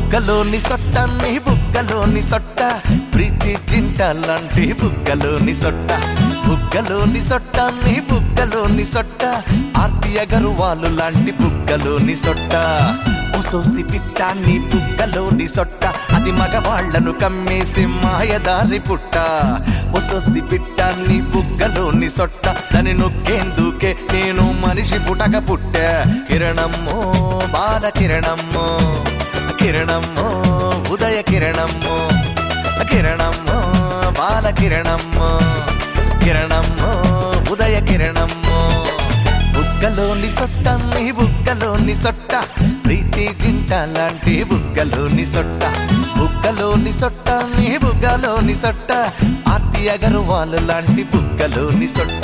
బుగ్గలోని సొట్ట నీ బుగ్గలోని సొట్ట ప్రీతి జింట లాంటి బుగ్గలోని సొట్ట బుగ్గలోని సొట్ట నీ బుగ్గలోని సొట్ట ఆర్తి అగరువాలు లాంటి బుగ్గలోని సొట్ట ఒసోసి పిట్ట నీ బుగ్గలోని సొట్ట అది మగవాళ్లను కమ్మేసి మాయదారి పుట్ట ఒసోసి పిట్ట నీ బుగ్గలోని సొట్ట దాని నొక్కేందుకే నేను మనిషి పుటక పుట్ట కిరణమ్మో బాల కిరణమ్మో కిరణమ్మో ఉదయ కిరణమ్మో కిరణమ్మో బాల కిరణమ్మో కిరణమ్మో ఉదయ కిరణమ్మో బుగ్గలోని సొట్ట నీ బుగ్గలోని సొట్ట ప్రీతి జింట లాంటి బుగ్గలోని సొట్ట బుగ్గలోని సొట్ట నీ బుగ్గలోని సొట్ట ఆర్తి అగర్వాల్ లాంటి బుగ్గలోని సొట్ట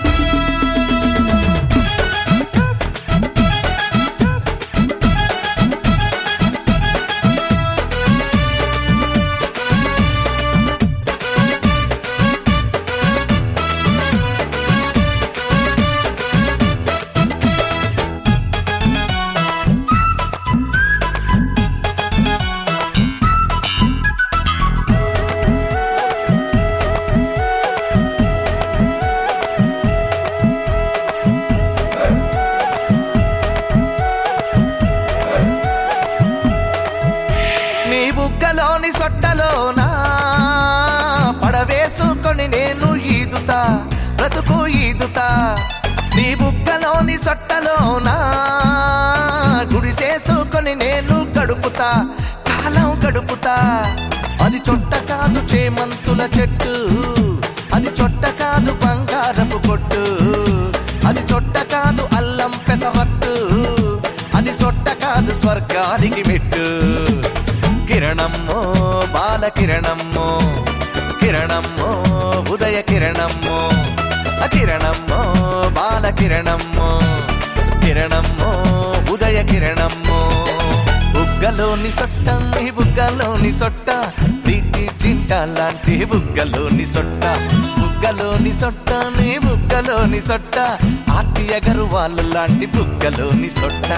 నీ బుగ్గలోని సొట్టలోనా పడవేసుకొని నేను ఈదుతా బ్రతుకు ఈదుతా నీ బుగ్గలోని సొట్టలోనా గుడిసేసుకొని నేను గడుపుతా కాలం గడుపుతా అది చొట్ట కాదు చేమంతుల చెట్టు అది చొట్ట కాదు బంగారపు కొట్టు అది చొట్ట కాదు అల్లం పెసరట్టు అది సొట్ట కాదు స్వర్గానికి మెట్టు కిరణమ్మో బాల కిరణమ్మో కిరణమ్మో ఉదయ కిరణమ్మో కిరణమ్మో బాల కిరణమ్మో కిరణమ్మో ఉదయ కిరణమ్మో బుగ్గలోని సొట్ట నీ బుగ్గలోని సొట్ట ప్రీతి జింట లాంటి బుగ్గలోని సొట్ట బుగ్గలోని సొట్ట నీ బుగ్గలోని సొట్ట ఆర్తి అగరువాళ్ళు లాంటి బుగ్గలోని సొట్ట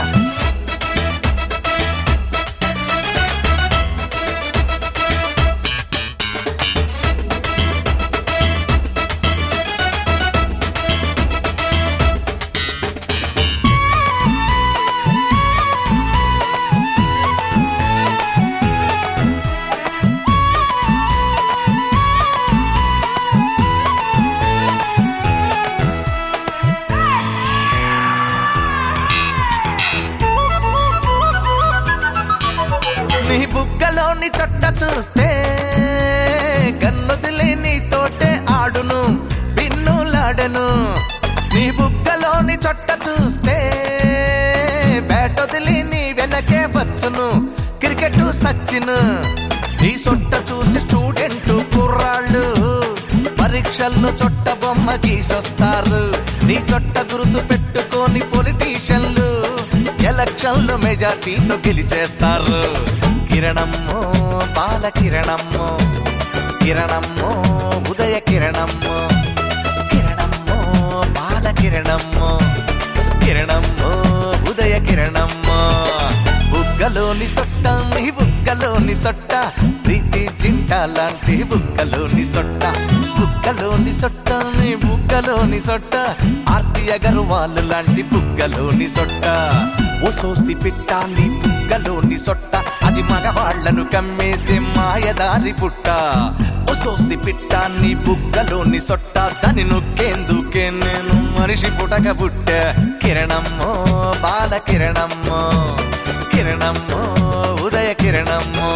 నీ బుగ్గలోని చొట్ట చూస్తే గన్నుదిలే నీతోటే ఆడును బిన్నులాడను నీ బుగ్గలోని చొట్ట చూస్తే బ్యాటొదిలి నీ వెనకే వచ్చును క్రికెట్ సచ్చిను నీ సొట్ట చూసి స్టూడెంట్ కుర్రాళ్ళు పరీక్షల్లో చొట్ట బొమ్మ గీసొస్తారు నీ చొట్ట గుర్తు పెట్టుకొని పొలిటీషియన్లు ఎలక్షన్లు మెజార్టీతో గెలిచేస్తారు కిరణమ్మో బాల కిరణమ్మో కిరణమ్మో ఉదయ కిరణమ్మో కిరణమ్మో బాల కిరణమ్మో కిరణమ్మో ఉదయ కిరణమ్మో బుగ్గలోని సొట్ట నీ బుగ్గలోని సొట్ట ప్రీతి జింట లాంటి బుగ్గలోని సొట్ట బుగ్గలోని సొట్ట నీ బుగ్గలోని సొట్ట ఆర్తి అగర్వాల్ లాంటి బుగ్గలోని సొట్ట ఓసోసి పిట్ట నీ బుగ్గలోని సొట్ట అది మగవాళ్లను కమ్మేసే మాయదారి పుట్ట ఒసోసి పిట్ట నీ బుగ్గలోని సొట్ట దాని నొక్కేందుకే నేను మనిషి పుటక పుట్ట కిరణమ్మో బాల కిరణమ్మో కిరణమ్మో ఉదయ కిరణమ్మో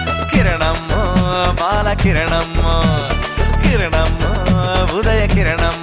కిరణమ్మో బాల కిరణమ్మో కిరణమ్మో ఉదయ కిరణమ్మో